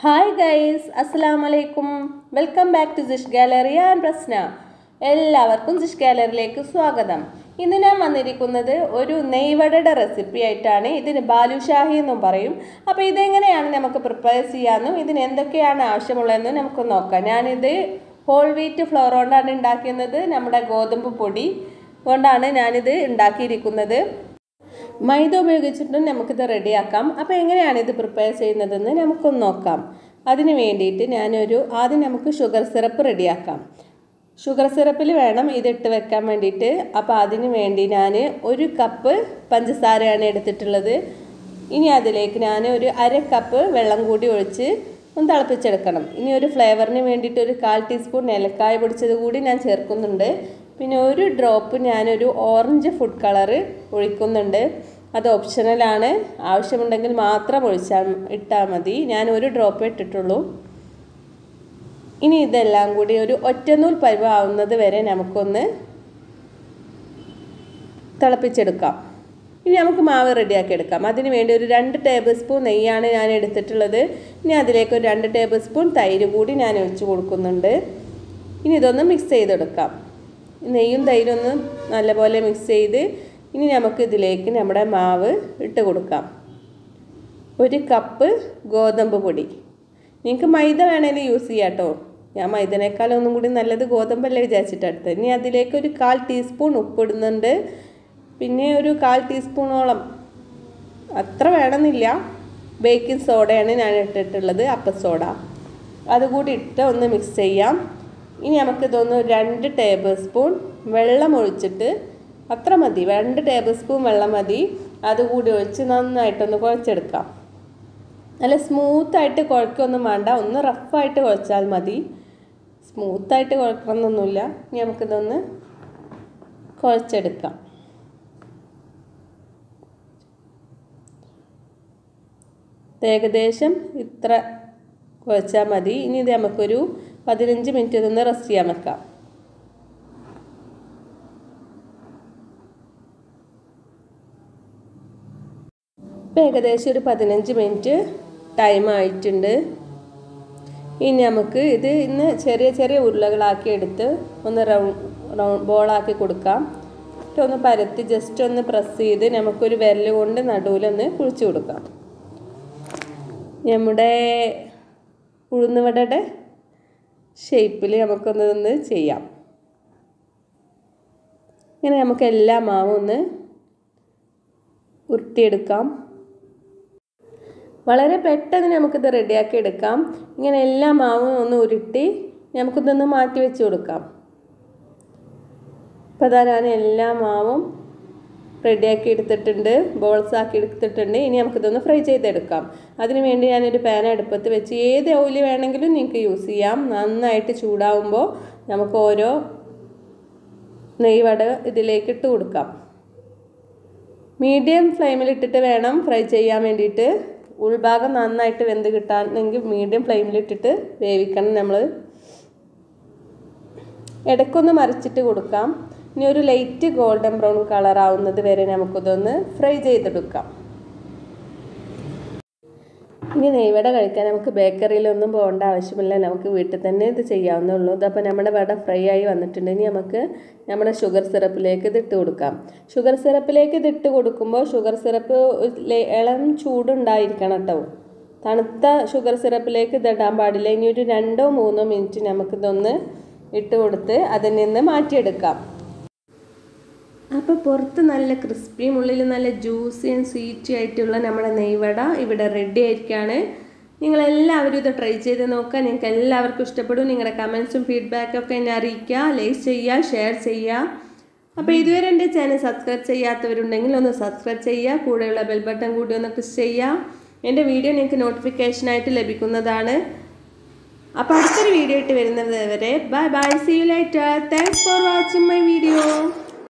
hi guys അസ്സാം വലൈക്കും welcome back to Jish gallery and പ്രശ്ന എല്ലാവർക്കും ജിഷ് ഗാലറിയിലേക്ക് സ്വാഗതം ഇന്ന് ഞാൻ വന്നിരിക്കുന്നത് ഒരു നെയ്വടയുടെ റെസിപ്പി ആയിട്ടാണ് ഇതിന് ബാലുഷാഹി എന്നും പറയും അപ്പോൾ ഇതെങ്ങനെയാണ് നമുക്ക് പ്രിപ്പയർ ചെയ്യാമെന്നും ഇതിന് എന്തൊക്കെയാണ് ആവശ്യമുള്ളതെന്നും നമുക്ക് നോക്കാം ഞാനിത് ഹോൾ വീറ്റ് ഫ്ലോർ കൊണ്ടാണ് ഉണ്ടാക്കുന്നത് നമ്മുടെ ഗോതമ്പ് പൊടി കൊണ്ടാണ് ഞാനിത് ഉണ്ടാക്കിയിരിക്കുന്നത് മൈദ ഉപയോഗിച്ചിട്ടും നമുക്കിത് റെഡിയാക്കാം അപ്പോൾ എങ്ങനെയാണ് ഇത് പ്രിപ്പയർ ചെയ്യുന്നതെന്ന് നമുക്കൊന്ന് നോക്കാം അതിന് വേണ്ടിയിട്ട് ഞാനൊരു ആദ്യം നമുക്ക് ഷുഗർ സിറപ്പ് റെഡിയാക്കാം ഷുഗർ സിറപ്പിൽ വേണം ഇതിട്ട് വെക്കാൻ വേണ്ടിയിട്ട് അപ്പോൾ അതിന് വേണ്ടി ഞാൻ ഒരു കപ്പ് പഞ്ചസാരയാണ് എടുത്തിട്ടുള്ളത് ഇനി അതിലേക്ക് ഞാൻ ഒരു അര കപ്പ് വെള്ളം കൂടി ഒഴിച്ച് ഒന്ന് തിളപ്പിച്ചെടുക്കണം ഇനി ഒരു ഫ്ലേവറിന് വേണ്ടിയിട്ട് ഒരു കാൽ ടീസ്പൂൺ ഏലക്കായ പൊടിച്ചത് കൂടി ഞാൻ ചേർക്കുന്നുണ്ട് പിന്നെ ഒരു ഡ്രോപ്പ് ഞാനൊരു ഓറഞ്ച് ഫുഡ് കളറ് ഒഴിക്കുന്നുണ്ട് അത് ഓപ്ഷണലാണ് ആവശ്യമുണ്ടെങ്കിൽ മാത്രം ഒഴിച്ചാൽ ഇട്ടാൽ മതി ഞാൻ ഒരു ഡ്രോപ്പ് ഇട്ടിട്ടുള്ളൂ ഇനി ഇതെല്ലാം കൂടി ഒരു ഒറ്റനൂൽ പരുവാവുന്നത് വരെ നമുക്കൊന്ന് തിളപ്പിച്ചെടുക്കാം ഇനി നമുക്ക് മാവ് റെഡിയാക്കി എടുക്കാം അതിന് വേണ്ടി ഒരു രണ്ട് ടേബിൾ സ്പൂൺ നെയ്യാണ് ഞാൻ എടുത്തിട്ടുള്ളത് ഇനി അതിലേക്ക് ഒരു രണ്ട് ടേബിൾ സ്പൂൺ തൈര് കൂടി ഞാൻ ഒഴിച്ച് കൊടുക്കുന്നുണ്ട് ഇനി ഇതൊന്ന് മിക്സ് ചെയ്തെടുക്കാം നെയ്യും തൈരും ഒന്ന് നല്ലപോലെ മിക്സ് ചെയ്ത് ഇനി നമുക്ക് ഇതിലേക്ക് നമ്മുടെ മാവ് ഇട്ട് കൊടുക്കാം ഒരു കപ്പ് ഗോതമ്പ് പൊടി നിങ്ങൾക്ക് മൈദ വേണമെങ്കിൽ യൂസ് ചെയ്യാം കേട്ടോ ഞാൻ മൈദനേക്കാളും ഒന്നും കൂടി നല്ലത് ഗോതമ്പല്ലേ വിചാരിച്ചിട്ട് എടുത്തത് ഇനി അതിലേക്ക് ഒരു കാൽ ടീസ്പൂൺ ഉപ്പിടുന്നുണ്ട് പിന്നെ ഒരു കാൽ ടീസ്പൂണോളം അത്ര വേണമെന്നില്ല ബേക്കിംഗ് സോഡയാണ് ഞാൻ ഇട്ടിട്ടുള്ളത് അപ്പ സോഡ അതുകൂടി ഇട്ട് ഒന്ന് മിക്സ് ചെയ്യാം ഇനി നമുക്കിതൊന്ന് രണ്ട് ടേബിൾ സ്പൂൺ വെള്ളം ഒഴിച്ചിട്ട് അത്ര മതി രണ്ട് ടേബിൾ സ്പൂൺ വെള്ളം മതി അതുകൂടി ഒഴിച്ച് നന്നായിട്ടൊന്ന് കുഴച്ചെടുക്കാം നല്ല സ്മൂത്തായിട്ട് കുഴക്കൊന്നും വേണ്ട ഒന്ന് റഫായിട്ട് കുഴച്ചാൽ മതി സ്മൂത്തായിട്ട് കുഴക്കണമെന്നൊന്നുമില്ല ഇനി നമുക്കിതൊന്ന് കുഴച്ചെടുക്കാം ഏകദേശം ഇത്ര കുഴച്ചാൽ മതി ഇനി ഇത് നമുക്കൊരു പതിനഞ്ച് മിനിറ്റ് ഇതൊന്ന് റെസ്റ്റ് ചെയ്യാൻ വെക്കാം ഇപ്പം ഏകദേശം ഒരു പതിനഞ്ച് മിനിറ്റ് ടൈം ആയിട്ടുണ്ട് ഇനി നമുക്ക് ഇത് ഇന്ന് ചെറിയ ചെറിയ ഉരുളകളാക്കി എടുത്ത് ഒന്ന് റൗണ്ട് റൗണ്ട് ബോളാക്കി കൊടുക്കാം എന്നിട്ട് ഒന്ന് പരത്തി ജസ്റ്റ് ഒന്ന് പ്രസ് ചെയ്ത് നമുക്കൊരു വിരൽ കൊണ്ട് നടുവിലൊന്ന് കുഴിച്ചു കൊടുക്കാം നമ്മുടെ ഉഴുന്നുവടയുടെ ഷേപ്പിൽ നമുക്കൊന്ന് ചെയ്യാം ഇങ്ങനെ നമുക്ക് എല്ലാ മാവും ഒന്ന് ഉരുട്ടിയെടുക്കാം വളരെ പെട്ടെന്ന് നമുക്കിത് റെഡിയാക്കി എടുക്കാം ഇങ്ങനെ എല്ലാ മാവും ഒന്ന് ഉരുട്ടി നമുക്കിതൊന്ന് മാറ്റി വെച്ച് കൊടുക്കാം ഇപ്പോൾ അതാ ഞാൻ എല്ലാ മാവും റെഡിയാക്കി എടുത്തിട്ടുണ്ട് ബോൾസ് ആക്കി എടുത്തിട്ടുണ്ട് ഇനി നമുക്കിതൊന്ന് ഫ്രൈ ചെയ്തെടുക്കാം അതിന് വേണ്ടി ഞാനൊരു പാൻ അടുപ്പത്ത് വെച്ച് ഏത് ഓയിൽ വേണമെങ്കിലും നിങ്ങൾക്ക് യൂസ് ചെയ്യാം നന്നായിട്ട് ചൂടാവുമ്പോൾ നമുക്ക് ഓരോ നെയ്വട ഇതിലേക്ക് ഇട്ട് കൊടുക്കാം മീഡിയം ഫ്ലെയിമിൽ ഇട്ടിട്ട് വേണം ഫ്രൈ ചെയ്യാൻ വേണ്ടിയിട്ട് ഉൾഭാഗം നന്നായിട്ട് വെന്ത് കിട്ടാനെങ്കിൽ മീഡിയം ഫ്ലെയിമിലിട്ടിട്ട് വേവിക്കണം നമ്മൾ ഇടയ്ക്കൊന്ന് മറിച്ചിട്ട് കൊടുക്കാം ഇനി ഒരു ലൈറ്റ് ഗോൾഡൻ ബ്രൗൺ കളർ ആവുന്നത് വരെ നമുക്കിതൊന്ന് ഫ്രൈ ചെയ്തെടുക്കാം ഇനി നെയ്വട കഴിക്കാൻ നമുക്ക് ബേക്കറിയിലൊന്നും പോകേണ്ട ആവശ്യമില്ല നമുക്ക് വീട്ടിൽ തന്നെ ഇത് ചെയ്യാവുന്നുള്ളൂ ഇതപ്പോൾ നമ്മുടെ വട ഫ്രൈ ആയി വന്നിട്ടുണ്ട് ഇനി നമുക്ക് നമ്മുടെ ഷുഗർ സിറപ്പിലേക്ക് ഇത് ഇട്ട് കൊടുക്കാം ഷുഗർ സിറപ്പിലേക്ക് ഇത് ഇട്ട് കൊടുക്കുമ്പോൾ ഷുഗർ സിറപ്പ് ഇളം ചൂടുണ്ടായിരിക്കണം കേട്ടോ തണുത്ത ഷുഗർ സിറപ്പിലേക്ക് ഇത് ഇടാൻ പാടില്ല ഇനി ഒരു രണ്ടോ മൂന്നോ മിനിറ്റ് നമുക്കിതൊന്ന് ഇട്ട് കൊടുത്ത് അതിൽ നിന്ന് മാറ്റിയെടുക്കാം അപ്പോൾ പുറത്ത് നല്ല ക്രിസ്പിയും ഉള്ളിൽ നല്ല ജ്യൂസി ആൻഡ് സ്വീറ്റി ആയിട്ടുള്ള നമ്മുടെ നെയ്വട ഇവിടെ റെഡി ആയിരിക്കുകയാണ് നിങ്ങളെല്ലാവരും ഇത് ട്രൈ ചെയ്ത് നോക്കുക നിങ്ങൾക്ക് എല്ലാവർക്കും ഇഷ്ടപ്പെടും നിങ്ങളുടെ കമൻസും ഫീഡ്ബാക്കും ഒക്കെ എന്നെ അറിയിക്കുക ലൈക്ക് ചെയ്യുക ഷെയർ ചെയ്യുക അപ്പോൾ ഇതുവരെ എൻ്റെ ചാനൽ സബ്സ്ക്രൈബ് ചെയ്യാത്തവരുണ്ടെങ്കിൽ ഒന്ന് സബ്സ്ക്രൈബ് ചെയ്യുക കൂടെയുള്ള ബെൽ ബട്ടൺ കൂടി ഒന്ന് പ്രസ് ചെയ്യുക എൻ്റെ വീഡിയോ നിങ്ങൾക്ക് നോട്ടിഫിക്കേഷനായിട്ട് ലഭിക്കുന്നതാണ് അപ്പോൾ അടുത്തൊരു വീഡിയോ ഇട്ട് വരുന്നത് വരെ bye bye see you later thanks for watching my video